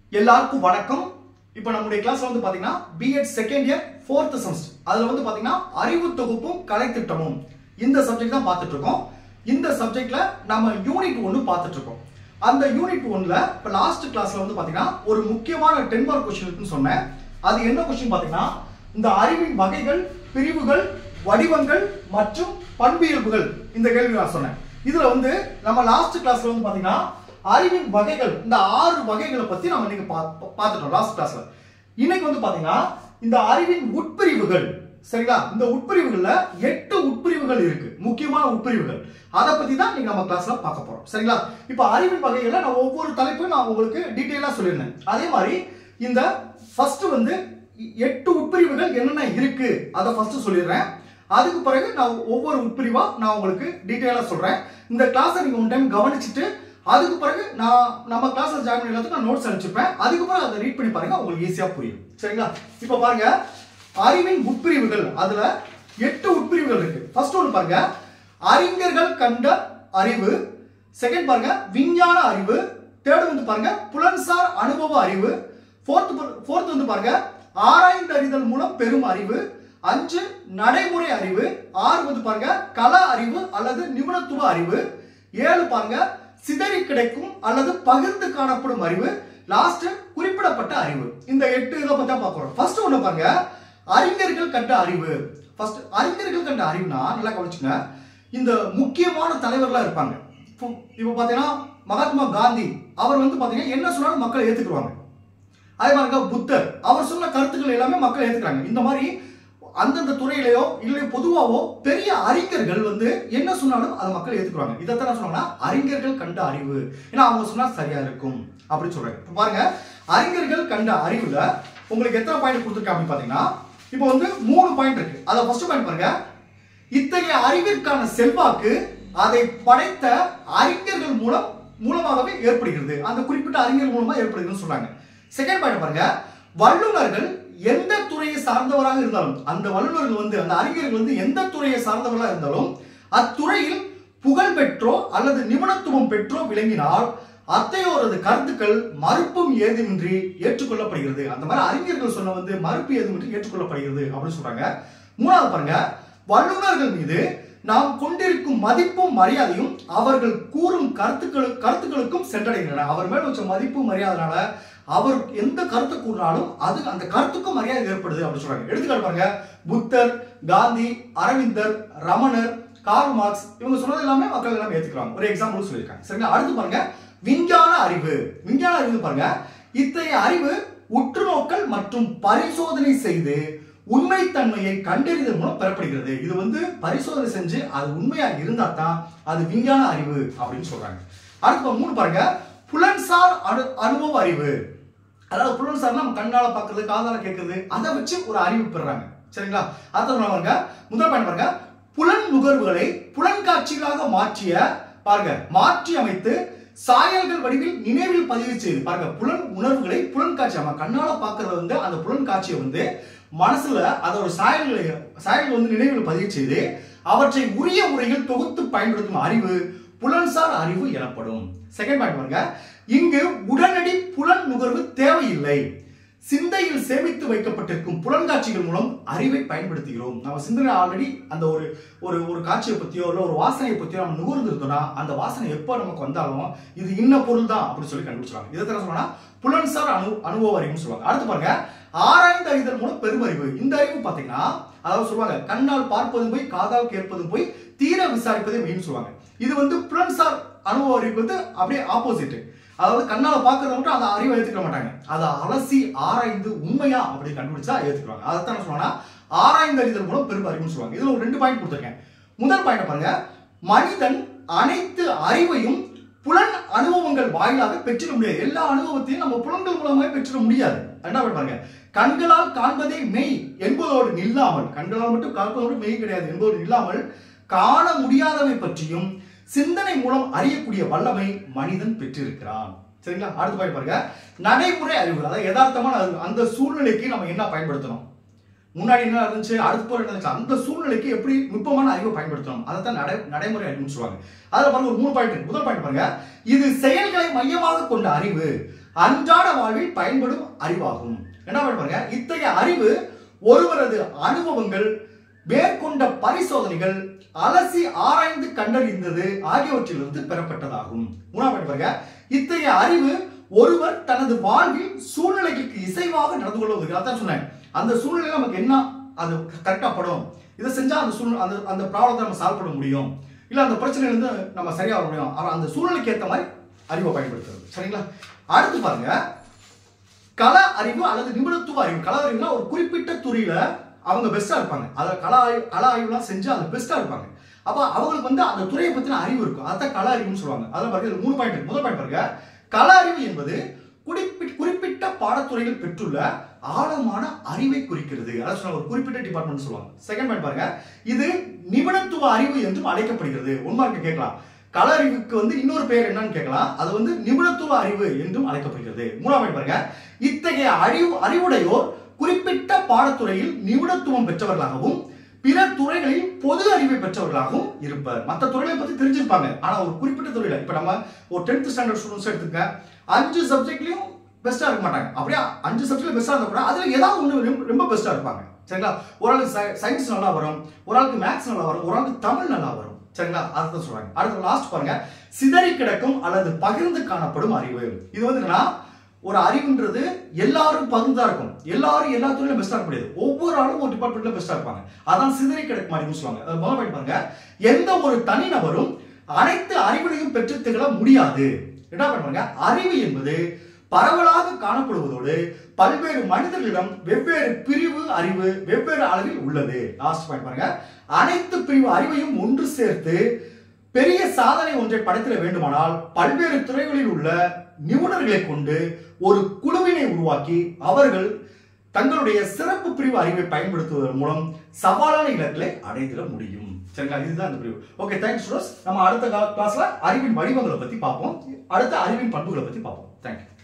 எல்லாருக்கும் வணக்கம் இப்போ நம்முடைய கிளாஸ்ல வந்து பாத்தீங்கன்னா B Ed second year fourth semester அதுல வந்து பாத்தீங்கன்னா அறிவு தொகுப்பும் கலைத்திட்டமும் இந்த சப்ஜெக்ட் தான் பார்த்துட்டு இருக்கோம் இந்த சப்ஜெக்ட்ல நம்ம யூனிட் ஒன்று பார்த்துட்டு இருக்கோம் அந்த யூனிட் ஒன்ல இப்போ லாஸ்ட் கிளாஸ்ல வந்து பாத்தீங்கன்னா ஒரு முக்கியமான டென் மார்க் கொஸ்டின் இருக்குன்னு சொன்னேன் அது என்ன கொஸ்டின் பாத்தீங்கன்னா இந்த அறிவின் வகைகள் பிரிவுகள் வடிவங்கள் மற்றும் பண்பியல்புகள் இந்த கேள்வி நான் சொன்னேன் இதுல வந்து நம்ம லாஸ்ட் கிளாஸ்ல வந்து பாத்தீங்கன்னா அறிவின் வகைகள் இந்த ஆறு வகைகளை பத்தி நம்ம இன்னைக்கு பா- பார்த்துட்டோம் லாஸ்ட் கிளாஸ்ல இன்னைக்கு வந்து பாத்தீங்கன்னா இந்த அறிவின் உட்பிரிவுகள் சரிங்களா இந்த உட்பிரிவுகள்ல எட்டு உட்பிரிவுகள் இருக்கு முக்கியமான உட்பிரிவுகள் அதை பத்தி தான் இன்னைக்கு நம்ம கிளாஸ்ல பார்க்க போறோம் சரிங்களா இப்போ அறிவின் வகைகளை நான் ஒவ்வொரு தலைப்பையும் நான் உங்களுக்கு டீட்டெயிலா சொல்லியிருந்தேன் அதே மாதிரி இந்த ஃபர்ஸ்ட் வந்து எட்டு உட்பிரிவுகள் என்னென்ன இருக்கு அதை ஃபர்ஸ்ட் சொல்லிடுறேன் அதுக்கு பிறகு நான் ஒவ்வொரு உட்பிரிவா நான் உங்களுக்கு டீட்டெயிலா சொல்றேன் இந்த கிளாஸை நீங்க ஒன் டைம் கவனிச்சுட்டு அதுக்கு பிறகு நான் நம்ம கிளாஸ்ல ஜாயின் பண்ணி எல்லாத்துக்கும் நான் நோட்ஸ் அனுப்பிச்சிருப்பேன் அதுக்கு பிறகு அதை ரீட் பண்ணி பாருங்க உங்களுக்கு ஈஸியா புரியும் சரிங்களா இப்போ பாருங்க அறிவின் உட்பிரிவுகள் அதுல எட்டு உட்பிரிவுகள் இருக்கு ஃபர்ஸ்ட் ஒன்று பாருங்க அறிஞர்கள் கண்ட அறிவு செகண்ட் பாருங்க விஞ்ஞான அறிவு தேர்ட் வந்து பாருங்க புலன்சார் அனுபவ அறிவு ஃபோர்த் ஃபோர்த் வந்து பாருங்க ஆராய்ந்து அறிதல் மூலம் பெறும் அறிவு அஞ்சு நடைமுறை அறிவு ஆறு வந்து பாருங்க கல அறிவு அல்லது நிபுணத்துவ அறிவு ஏழு பாருங்க சிதறி கிடைக்கும் அல்லது பகிர்ந்து காணப்படும் அறிவு லாஸ்ட் குறிப்பிடப்பட்ட அறிவு இந்த எட்டு இதை பத்தி தான் பார்க்கிறோம் ஃபர்ஸ்ட் ஒண்ணு பாருங்க அறிஞர்கள் கண்ட அறிவு ஃபர்ஸ்ட் அறிஞர்கள் கண்ட அறிவுனா நல்லா கவனிச்சுங்க இந்த முக்கியமான தலைவர்களா இருப்பாங்க இப்போ இப்போ பார்த்தீங்கன்னா மகாத்மா காந்தி அவர் வந்து பார்த்தீங்கன்னா என்ன சொன்னாலும் மக்கள் ஏத்துக்குவாங்க அதே மாதிரி புத்தர் அவர் சொன்ன கருத்துக்கள் எல்லாமே மக்கள் ஏத்துக்கிறாங்க இந்த மாதிரி அந்தந்த துறையிலையோ இல்லை பொதுவாவோ பெரிய அறிஞர்கள் வந்து என்ன சொன்னாலும் அதை மக்கள் ஏத்துக்குவாங்க இதைத்தான் என்ன சொன்னாங்கன்னா அறிஞர்கள் கண்ட அறிவு ஏன்னா அவங்க சொன்னா சரியா இருக்கும் அப்படின்னு சொல்றாங்க இப்ப பாருங்க அறிஞர்கள் கண்ட அறிவுல உங்களுக்கு எத்தனை பாயிண்ட் கொடுத்துருக்கேன் அப்படின்னு பாத்தீங்கன்னா இப்போ வந்து மூணு பாயிண்ட் இருக்கு அதை ஃபர்ஸ்ட் பாயிண்ட் பாருங்க இத்தகைய அறிவிற்கான செல்வாக்கு அதை படைத்த அறிஞர்கள் மூலம் மூலமாகவே ஏற்படுகிறது அந்த குறிப்பிட்ட அறிஞர் மூலமா ஏற்படுகிறதுன்னு சொல்றாங்க செகண்ட் பாயிண்ட் பாருங்க வல்லுநர்கள் எந்த துறையை சார்ந்தவராக இருந்தாலும் அந்த வல்லுநர்கள் வந்து அந்த அறிஞர்கள் வந்து எந்த துறையை சார்ந்தவர்களாக இருந்தாலும் அத்துறையில் புகழ் பெற்றோ அல்லது நிபுணத்துவம் பெற்றோ விளங்கினால் அத்தையோரது கருத்துக்கள் மறுப்பும் ஏதுமின்றி ஏற்றுக்கொள்ளப்படுகிறது அந்த மாதிரி அறிஞர்கள் சொன்ன வந்து மறுப்பு ஏதுமின்றி ஏற்றுக்கொள்ளப்படுகிறது அப்படின்னு சொல்றாங்க மூணாவது பாருங்க வல்லுநர்கள் மீது நாம் கொண்டிருக்கும் மதிப்பும் மரியாதையும் அவர்கள் கூறும் கருத்துக்களு கருத்துக்களுக்கும் சென்றடைகின்றன அவர் மேல வச்ச மதிப்பு மரியாதைனால அவர் எந்த கருத்து கூறினாலும் அது அந்த கருத்துக்கும் மரியாதை ஏற்படுது அப்படின்னு சொல்றாங்க எடுத்துக்காட்டு பாருங்க புத்தர் காந்தி அரவிந்தர் ரமணர் கார்ல் மார்க்ஸ் இவங்க சொன்னது எல்லாமே மக்கள் எல்லாமே ஏத்துக்கிறாங்க ஒரு எக்ஸாம்பிள் சொல்லியிருக்காங்க சரிங்களா அடுத்து பாருங்க விஞ்ஞான அறிவு விஞ்ஞான அறிவு பாருங்க இத்தகைய அறிவு உற்றுநோக்கல் மற்றும் பரிசோதனை செய்து உண்மைத்தன்மையை கண்டறிதல் மூலம் பெறப்படுகிறது இது வந்து பரிசோதனை செஞ்சு அது உண்மையா இருந்தா தான் அது விஞ்ஞான அறிவு அப்படின்னு சொல்றாங்க அடுத்து மூணு பாருங்க புலன்சார் அனு அனுபவ அறிவு அதாவது புலன்சார் நம்ம கண்ணால பாக்குறது காதால கேட்கறது அதை வச்சு ஒரு அறிவு பெறுறாங்க சரிங்களா அடுத்த பாருங்க முதல் பாயிண்ட் பாருங்க புலன் நுகர்வுகளை புலன்காட்சிகளாக மாற்றிய பாருங்க மாற்றி அமைத்து சாயல்கள் வடிவில் நினைவில் பதிவு செய்து பாருங்க புலன் உணர்வுகளை புலன் காட்சி நம்ம கண்ணால பாக்குறது வந்து அந்த புலன் காட்சியை வந்து மனசுல அதோட சாயல்களை சாயல்கள் வந்து நினைவில் பதிவு செய்து அவற்றை உரிய முறையில் தொகுத்து பயன்படுத்தும் அறிவு புலன்சார் அறிவு எனப்படும் செகண்ட் பாயிண்ட் பாருங்க இங்கு உடனடி புலன் நுகர்வு தேவையில்லை சிந்தையில் சேமித்து வைக்கப்பட்டிருக்கும் புலன்காட்சிகள் மூலம் அறிவை பயன்படுத்துகிறோம் நம்ம சிந்தனை ஆல்ரெடி அந்த ஒரு ஒரு ஒரு காட்சியை பத்தியோ இல்லை ஒரு வாசனையை பத்தியோ நம்ம நுகர்ந்து இருந்தோம்னா அந்த வாசனை எப்போ நமக்கு வந்தாலும் இது இன்ன பொருள் தான் அப்படின்னு சொல்லி கண்டுபிடிச்சாங்க இதை தர சொன்னா புலன்சார் அனு அனுபவ அறிவுன்னு சொல்லுவாங்க அடுத்து பாருங்க ஆராய்ந்து அறிதல் மூலம் பெருமறிவு இந்த அறிவு பாத்தீங்கன்னா அதாவது சொல்லுவாங்க கண்ணால் பார்ப்பதும் போய் காதால் கேட்பதும் போய் தீர விசாரிப்பதே மெயின் சொல்லுவாங்க இது வந்து புலன்சார் அனுபவ அறிவு வந்து அப்படியே ஆப்போசிட் அதாவது கண்ணால பாக்குறத மட்டும் அந்த அறிவை ஏத்துக்க மாட்டாங்க அதை அலசி ஆராய்ந்து உண்மையா அப்படி கண்டுபிடிச்சா ஏத்துக்குவாங்க அதைத்தான் என்ன சொல்லுவாங்கன்னா ஆராய்ந்து அறிதல் மூலம் பெரும் அறிவுன்னு சொல்லுவாங்க இதுல ஒரு ரெண்டு பாயிண்ட் கொடுத்துருக்கேன் முதல் பாயிண்ட் பாருங்க மனிதன் அனைத்து அறிவையும் புலன் அனுபவங்கள் வாயிலாக பெற்றிட முடியாது எல்லா அனுபவத்தையும் நம்ம புலன்கள் மூலமாக பெற்றிட முடியாது என்ன பாருங்க கண்களால் காண்பதே மெய் என்பதோடு நில்லாமல் கண்களால் மட்டும் காண்பதோடு மெய் கிடையாது என்பதோடு இல்லாமல் காண முடியாதவை பற்றியும் சிந்தனை மூலம் அறியக்கூடிய வல்லமை மனிதன் பெற்றிருக்கிறான் சரிங்களா அடுத்து பாயிண்ட் பாருங்க நடைமுறை அறிவு அதாவது யதார்த்தமான அறிவு அந்த சூழ்நிலைக்கு நம்ம என்ன பயன்படுத்தணும் முன்னாடி என்ன இருந்துச்சு அடுத்து போற என்ன இருந்துச்சு அந்த சூழ்நிலைக்கு எப்படி நுட்பமான அறிவை பயன்படுத்தணும் அதை தான் நடை நடைமுறை அறிவுன்னு சொல்லுவாங்க அதில் பாருங்க ஒரு மூணு பாயிண்ட் முதல் பாயிண்ட் பாருங்க இது செயல்களை மையமாக கொண்ட அறிவு அன்றாட வாழ்வில் பயன்படும் அறிவாகும் என்ன பண்ண பாருங்க இத்தகைய அறிவு ஒருவரது அனுபவங்கள் மேற்கொண்ட பரிசோதனைகள் அலசி ஆராய்ந்து கண்டறிந்தது ஆகியவற்றிலிருந்து பெறப்பட்டதாகும் மூணாவது பாருங்க இத்தகைய அறிவு ஒருவர் தனது வாழ்வில் சூழ்நிலைகளுக்கு இசைவாக நடந்து கொள்வது அதான் சொன்னேன் அந்த சூழ்நிலை நமக்கு என்ன அது கரெக்டா படும் இதை செஞ்சா அந்த சூழ்நிலை அந்த அந்த ப்ராப்ளத்தை நம்ம சால்வ் பண்ண முடியும் இல்ல அந்த பிரச்சனையிலிருந்து நம்ம சரியா வர முடியும் ஆனா அந்த சூழ்நிலைக்கு ஏற்ற மாதிரி அறிவை பயன்படுத்துறது சரிங்களா அடுத்து பாருங்க கல அறிவு அல்லது நிபுணத்துவ அறிவு கல அறிவுனா ஒரு குறிப்பிட்ட துறையில அவங்க பெஸ்டா இருப்பாங்க அத கல ஆய்வு கல ஆய்வுலாம் செஞ்சு அது பெஸ்டா இருப்பாங்க அப்ப அவங்களுக்கு வந்து அந்த துறையை பத்தின அறிவு இருக்கும் அதான் கல அறிவுன்னு சொல்லுவாங்க அதான் பாருங்க இதுல மூணு பாயிண்ட் முதல் பாயிண்ட் பாருங்க கல அறிவு என்பது குறிப்பிட்ட குறிப்பிட்ட பாடத்துறைகள் பெற்றுள்ள ஆழமான அறிவை குறிக்கிறது அதான் சொன்னாங்க ஒரு குறிப்பிட்ட டிபார்ட்மெண்ட் சொல்லுவாங்க செகண்ட் பாயிண்ட் பாருங்க இது நிபுணத்துவ அறிவு என்றும் அழைக்கப்படுகிறது உண்மைக்கு கேட்கலாம் கல அறிவுக்கு வந்து இன்னொரு பெயர் என்னன்னு கேட்கலாம் அது வந்து நிபுணத்துவ அறிவு என்றும் அழைக்கப்படுகிறது மூணாவது point பாருங்க இத்தகைய அறிவு அறிவுடையோர் குறிப்பிட்ட பாடத்துறையில் நிபுணத்துவம் பெற்றவர்களாகவும் பிற துறைகளில் பொது அறிவை பெற்றவர்களாகவும் இருப்பர் மற்ற துறைகளை பத்தி தெரிஞ்சிருப்பாங்க ஆனா ஒரு குறிப்பிட்ட துறையில இப்ப நம்ம ஒரு டென்த் ஸ்டாண்டர்ட் ஸ்டூடெண்ட்ஸ் எடுத்துக்க அஞ்சு சப்ஜெக்ட்லயும் பெஸ்டா இருக்க மாட்டாங்க அப்படியே அஞ்சு சப்ஜெக்ட்ல பெஸ்டா இருந்தா கூட அதுல ஏதாவது ஒண்ணு ரொம்ப- ரொம்ப பெஸ்டா இருப்பாங்க சரிங்களா ஒரு ஆளுக்கு சயின்ஸ் நல்லா வரும் ஒரு ஆளுக்கு மேக்ஸ் நல்லா வரும் ஒரு ஆளுக்கு தமிழ் நல்லா வரும் சரிங்களா அதை சொல்றாங்க அடுத்து லாஸ்ட் பாருங்க சிதறி கிடக்கும் அல்லது பகிர்ந்து காணப்படும் அறிவு இது வந்து என்னன்னா ஒரு அறிவுன்றது எல்லாரும் பகிர்ந்தா இருக்கும் எல்லாரும் எல்லா துறையிலும் பெஸ்டா இருக்க முடியாது ஒவ்வொரு ஆளும் ஒரு டிபார்ட்மெண்ட்ல பெஸ்டா இருப்பாங்க அதான் சிதறி கிடக்கும் அறிவுன்னு சொல்லுவாங்க அது முதல் point பாருங்க எந்த ஒரு தனிநபரும் அனைத்து அறிவுகளையும் பெற்று திகழ முடியாது என்ன பண்ணுவாங்க அறிவு என்பது பரவலாக காணப்படுவதோடு பல்வேறு மனிதர்களிடம் வெவ்வேறு பிரிவு அறிவு வெவ்வேறு அளவில் உள்ளது லாஸ்ட் பாயிண்ட் பாருங்க அனைத்து பிரிவு அறிவையும் ஒன்று சேர்த்து பெரிய சாதனை ஒன்றை படைத்திட வேண்டுமானால் பல்வேறு துறைகளில் உள்ள நிபுணர்களை கொண்டு ஒரு குழுவினை உருவாக்கி அவர்கள் தங்களுடைய சிறப்பு பிரிவு அறிவை பயன்படுத்துவதன் மூலம் சவாலான இலக்குகளை அடைந்திட முடியும் சரிங்களா இதுதான் இந்த பிரிவு ஓகே தேங்க்ஸ் ஸ்டூடெண்ட்ஸ் நம்ம அடுத்த கிளாஸ்ல அறிவின் வடிவங்களை பத்தி பார்ப்போம் அடுத்த அறிவின் பண்புகளை பத்தி பார்ப்போம் தேங்க்யூ